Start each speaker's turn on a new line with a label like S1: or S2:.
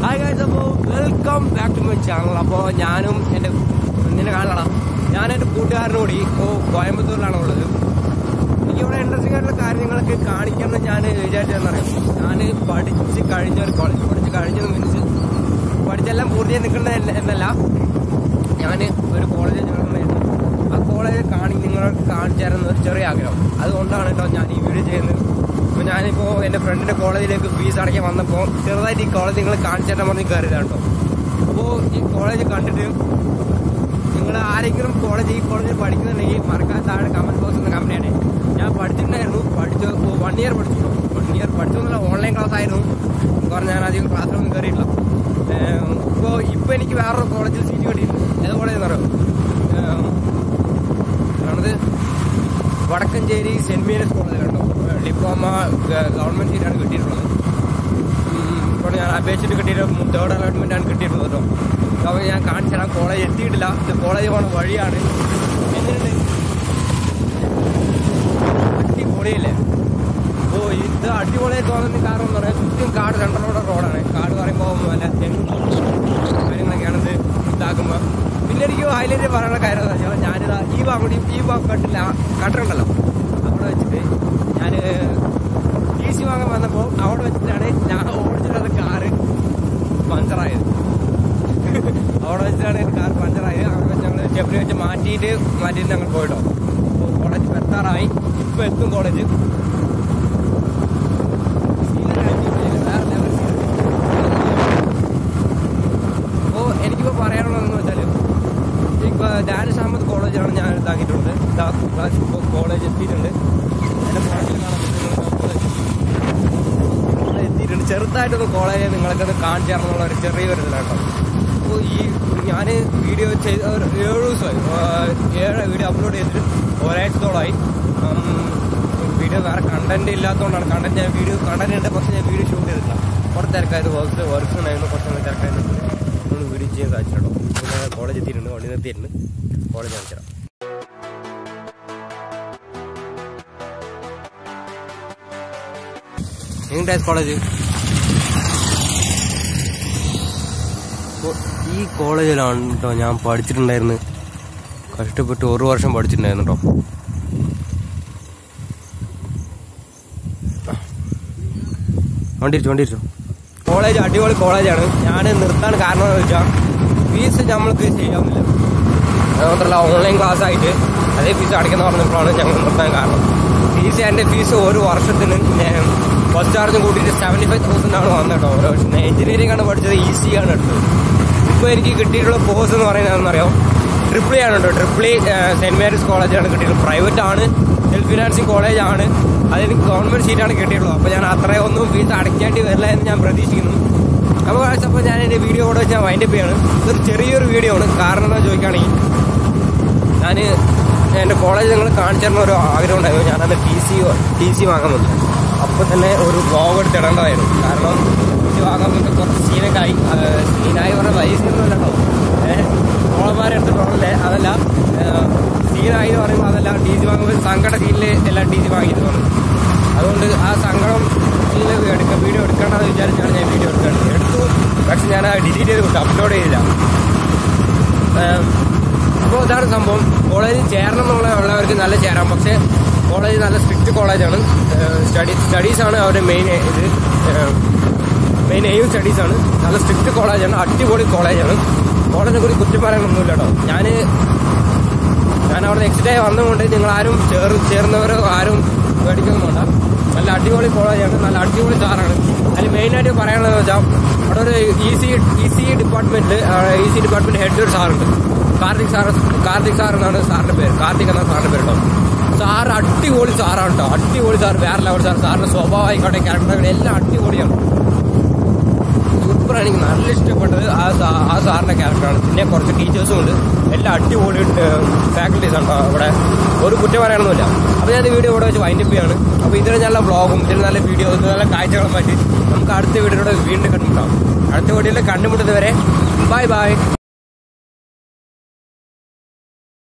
S1: hi guys അപ്പോൾ welcome back to my channel അപ്പോൾ ഞാനും എൻ്റെ നിന്നെ കാണണം ഞാൻ എൻ്റെ കൂട്ടുകാരനോട് ഇപ്പോൾ കോയമ്പത്തൂരിലാണ് ഉള്ളത് എനിക്കിവിടെ ഇൻട്രസ്റ്റിംഗ് ആയിട്ടുള്ള കാര്യങ്ങളൊക്കെ കാണിക്കാമെന്ന് ഞാൻ വിചാരിച്ചതെന്നറിയാം ഞാൻ പഠിച്ച് കഴിഞ്ഞ ഒരു കോളേജ് പഠിച്ച് കഴിഞ്ഞത് മീൻസ് പഠിച്ചെല്ലാം പൂർത്തിയായി നിൽക്കുന്ന എന്നല്ല ഞാൻ ഒരു കോളേജിൽ ചേർന്നായിരുന്നു ആ കോളേജ് കാണി നിങ്ങളെ കാണിച്ചു തരുന്ന ഒരു ചെറിയ ആഗ്രഹം അതുകൊണ്ടാണ് കേട്ടോ ഞാൻ ഈ വീഡിയോ ചെയ്യുന്നത് അപ്പോൾ ഞാനിപ്പോൾ എൻ്റെ ഫ്രണ്ടിൻ്റെ കോളേജിലേക്ക് ഫീസ് അടയ്ക്കാൻ വന്നപ്പോൾ ചെറുതായിട്ട് ഈ കോളേജ് നിങ്ങൾ കാണിച്ചു തരാൻ പറഞ്ഞ് കയറിയതാണ് കേട്ടോ അപ്പോൾ ഈ കോളേജ് കണ്ടിട്ട് നിങ്ങൾ ആരെങ്കിലും കോളേജ് ഈ കോളേജിൽ പഠിക്കുന്നുണ്ടെങ്കിൽ മറക്കാൻ താഴെ കമന്റ് ബോക്സ് എന്ന കമ്പനിയാണ് ഞാൻ പഠിച്ചിട്ടുണ്ടായിരുന്നു പഠിച്ചു വൺ ഇയർ പഠിച്ചു വൺ ഇയർ പഠിച്ചൊന്നുമില്ല ഓൺലൈൻ ക്ലാസ് ആയിരുന്നു എന്ന് പറഞ്ഞാൽ ഞാൻ അധികം ക്ലാസ്സിലൊന്നും കയറിയിട്ടില്ല ഇപ്പോൾ ഇപ്പോൾ എനിക്ക് വേറൊരു കോളേജിൽ സീറ്റ് കിട്ടിയിട്ടുണ്ട് ഏത് കോളേജ് എന്നറിയോ ആണത് വടക്കഞ്ചേരി സെന്റ് മേരീസ് കോളേജ് കേട്ടോ ഡിപ്ലോമ ഗവൺമെന്റ് സീറ്റാണ് കിട്ടിയിട്ടുള്ളത് ഉം, ഇപ്പോൾ ഞാൻ അപേക്ഷിച്ചിട്ട് കിട്ടിയിട്ട് തേർഡ് അലോട്ട്മെന്റ് ആണ് കിട്ടിയിട്ടുള്ളത് കേട്ടോ അപ്പോൾ ഞാൻ കാണിച്ചു തരാം കോളേജ് എത്തിയിട്ടില്ല ഇത് കോളേജ് പോണ വഴിയാണ് എങ്ങനെയുണ്ട് അടിപൊളിയല്ലേ ഓ ഇത് അടിപൊളിയായി തോന്നുന്ന കാരണം എന്ന് പറയാൻ ചുറ്റും കാട് രണ്ടരോടെ റോഡാണ് കാട് പറയുമ്പോൾ വല്ല തെങ്ങും കാര്യങ്ങളൊക്കെയാണ് ഇത് ഇതാക്കുമ്പോൾ പിന്നെ എനിക്ക് ഹൈലൈറ്റ് പറയാനുള്ള കാര്യം എന്താ വെച്ചാൽ ഞാനിതാ ഈ ഭാഗം ഈ ഭാഗം കണ്ടില്ല കട്ടുണ്ടല്ലോ അവിടെ വെച്ചിട്ട് ഞാൻ ടി സി വാങ്ങാൻ വന്നപ്പോൾ അവിടെ വെച്ചിട്ടാണ് ഞാൻ ഓടിച്ചിട്ടുള്ളത് കാറ് പഞ്ചറായത് അവിടെ വെച്ചിട്ടാണ് കാർ പഞ്ചറായത് അവിടെ വെച്ച് ഞങ്ങൾ ചെപ്പിന് വെച്ച് മാറ്റിയിട്ട് മാറ്റിയിട്ട് ഞങ്ങൾ പോയിട്ടോ അപ്പോൾ കോളേജ് എത്താറായി ഇപ്പോൾ എത്തും കോളേജ് അപ്പോൾ എനിക്കിപ്പോൾ പറയാനുള്ളതെന്ന് വെച്ചാൽ ഇപ്പോൾ ഡാനിഷ് അഹമ്മദ് കോളേജാണ് ഞാൻ ഇതാക്കിയിട്ടുള്ളത് ഇതാ ഇപ്പോൾ കോളേജ് എത്തിയിട്ടുണ്ട് എൻ്റെ കോളേജിൽ കാണാൻ പറ്റുന്നത് ഇവിടെ എത്തിയിട്ടുണ്ട് ചെറുതായിട്ടൊന്ന് കോളേജ് നിങ്ങളൊക്കെ ഒന്ന് കാണിച്ചു തരണമെന്നുള്ള ഒരു ചെറിയൊരു ഇതിലാണ് അപ്പോൾ ഈ ഞാൻ വീഡിയോ ചെയ്ത ഒരു ഏഴ് ദിവസമായി ആ, ഏഴ് വീഡിയോ അപ്ലോഡ് ചെയ്തിട്ട് ഒരാഴ്ചത്തോളമായി വീഡിയോ വേറെ കണ്ടന്റ് ഇല്ലാത്തതുകൊണ്ടാണ് കണ്ടന്റ് ഞാൻ വീഡിയോ കണ്ടന്റ് ഉണ്ട് പക്ഷേ ഞാൻ വീഡിയോ ഷൂട്ട് ചെയ്തിട്ടില്ല കുറച്ച് തിരക്കായത് വർക്ക് വർക്ക് ഉണ്ടായിരുന്നു കുറച്ച് തിരക്കായിരുന്നു ഒന്ന് വീഡിയോ ചെയ്യാൻ സാധിച്ചിട്ടോ ഞാൻ കോളേജ് എത്തിയിട്ടുണ്ട് വണ്ടി നിർത്തിയിട്ടുണ്ട് കോളേജ് കാണിച്ചു എങ്ങനെയാ കോളേജ് ഈ കോളേജിലാണ് കേട്ടോ ഞാൻ പഠിച്ചിട്ടുണ്ടായിരുന്നത് കഷ്ടപ്പെട്ട് ഒരു വർഷം പഠിച്ചിട്ടുണ്ടായിരുന്നു കേട്ടോ വണ്ടിരിച്ചു വണ്ടിരിച്ചു കോളേജ് അടിപൊളി കോളേജാണ് ഞാൻ നിർത്താൻ കാരണം എന്ന് വെച്ചാൽ ഫീസ് നമ്മൾക്ക് ചെയ്യാവുന്നില്ല അതുമാത്രമല്ല ഓൺലൈൻ ക്ലാസ് ആയിട്ട് അതേ ഫീസ് അടയ്ക്കുന്ന പറഞ്ഞപ്പോഴാണ് ഞങ്ങൾ നിർത്താൻ കാരണം ഫീസ് എൻ്റെ ഫീസ് ഒരു വർഷത്തിന് ഫസ്റ്റ് ചാർജും കൂട്ടിയിട്ട് സെവൻറ്റി ഫൈവ് തൗസൻഡ് ആണ് വന്നത് കേട്ടോ ഓരോ വർഷം എഞ്ചിനീയറിംഗ് ആണ് പഠിച്ചത് ഈസി ആണ് എടുത്തത് ഇപ്പോൾ എനിക്ക് കിട്ടിയിട്ടുള്ള കോഴ്സ് എന്ന് പറയുന്നത് എന്താണെന്നറിയോ ട്രിപ്പിളി ആണ് കേട്ടോ ട്രിപ്പിളി സെന്റ് മേരീസ് കോളേജാണ് കിട്ടിയിട്ടുള്ളത് പ്രൈവറ്റ് ആണ് സെൽഫ് ഫിനാൻസിങ് കോളേജ് ആണ് അതെനിക്ക് ഗവൺമെന്റ് സീറ്റാണ് കിട്ടിയിട്ടുള്ളത് അപ്പോൾ ഞാൻ അത്രയൊന്നും ഫീസ് അടയ്ക്കേണ്ടി വരില്ല എന്ന് ഞാൻ പ്രതീക്ഷിക്കുന്നു അപ്പോൾ അപ്പോൾ ഞാൻ എൻ്റെ വീഡിയോ കൂടെ വെച്ച് ഞാൻ വൈൻഡപ്പ് ചെയ്യാണ് ഇതൊരു ചെറിയൊരു വീഡിയോ ആണ് കാരണം എന്താ ചോദിക്കുകയാണെങ്കിൽ ഞാൻ എൻ്റെ കോളേജ് നിങ്ങൾ കാണിച്ചു തരുന്ന ഒരു ആഗ്രഹം ഉണ്ടായിരുന്നു ഞാനത് ടി സി ടി സി വാങ്ങാൻ വന്നു അപ്പോൾ തന്നെ ഒരു വ്ലോഗ് എടുത്തിടേണ്ടതായിരുന്നു കാരണം ടി സി വാങ്ങാൻ വന്നിട്ട് കുറച്ച് സീനൊക്കെ ആയി സീനായി പറഞ്ഞ വയസ്സൊന്നുമല്ല കേട്ടോ ഓളന്മാരെ എടുത്തിട്ടുള്ളതല്ലേ അതല്ല സീനായി എന്ന് പറയുമ്പോൾ അതല്ല ടി സി വാങ്ങുമ്പോൾ സങ്കട സീനിൽ എല്ലാം ടി സി വാങ്ങിയിരുന്നു അതുകൊണ്ട് ആ സങ്കടം സീനിൽ എടുക്കുക വീഡിയോ എടുക്കേണ്ടതെന്ന് വിചാരിച്ചാണ് ഞാൻ വീഡിയോ എടുക്കേണ്ടത് എടുത്തു പക്ഷെ ഞാൻ ആ ഡിലീറ്റ് ചെയ്ത് വിട്ടു അപ്ലോഡ് ചെയ്തില്ല അപ്പോൾ ഇതാണ് സംഭവം കോളേജിൽ ചേരണം എന്നുള്ള ഉള്ളവർക്ക് നല്ല ചേരാം പക്ഷേ കോളേജ് നല്ല സ്ട്രിക്റ്റ് കോളേജാണ് സ്റ്റഡി സ്റ്റഡീസാണ് അവരുടെ മെയിൻ ഇത് മെയിൻ എയിം സ്റ്റഡീസാണ് നല്ല സ്ട്രിക്റ്റ് കോളേജാണ് അടിപൊളി കോളേജാണ് കോളേജിനെ കുറിച്ച് കുറ്റം പറയാനൊന്നുമില്ല കേട്ടോ ഞാൻ ഞാൻ അവിടെ എക്സിറ്റ് ആയി വന്നുകൊണ്ട് നിങ്ങൾ ആരും ചേർ ചേർന്നവരോ ആരും പേടിക്കുന്നുമില്ല നല്ല അടിപൊളി കോളേജാണ് നല്ല അടിപൊളി സാറാണ് അതിൽ മെയിനായിട്ട് പറയാനുള്ളത് വെച്ചാൽ അവിടെ ഒരു ഇ സി ഇ സി ഡിപ്പാർട്ട്മെന്റിൽ ഇ സി ഡിപ്പാർട്ട്മെന്റ് ഹെഡ് ഒരു സാറുണ്ട് കാർത്തിക് സാർ കാർത്തിക് സാർ എന്നാണ് സാറിന്റെ പേര് കാർത്തിക് എന്ന സാറിന്റെ പേര് കേട്ടോ സാർ അടിപൊളി സാറാണ് കേട്ടോ അടിപൊളി സാർ വേറെ ലെവൽ സാർ സാറിന്റെ സ്വഭാവം ആയിക്കോട്ടെ ക്യാരക്ടർ എല്ലാം അടിപൊളിയാണ് സൂപ്പറാണ് എനിക്ക് നല്ല ഇഷ്ടപ്പെട്ടത് ആ സാ- ആ സാറിന്റെ ക്യാരക്ടറാണ് പിന്നെ കുറച്ച് ടീച്ചേഴ്സും ഉണ്ട് എല്ലാം അടിപൊളി ഫാക്കൽറ്റീസ് ആണ് അവിടെ ഒരു കുറ്റം പറയാനൊന്നുമില്ല അപ്പോൾ ഞാൻ ഈ വീഡിയോ ഇവിടെ വെച്ച് വൈൻഡപ്പ് ചെയ്യാണ് അപ്പോൾ ഇതിന് നല്ല വ്ളോഗും ഇതിന് നല്ല വീഡിയോ ഇതിന് നല്ല കാഴ്ചകളും പറ്റി നമുക്ക് അടുത്ത വീഡിയോയുടെ വീണ്ടും കണ്ടുമുട്ടാം അടുത്ത വീഡിയോയിൽ കണ്ടുമുട്ടുന്നത് വരെ ബൈ ബൈ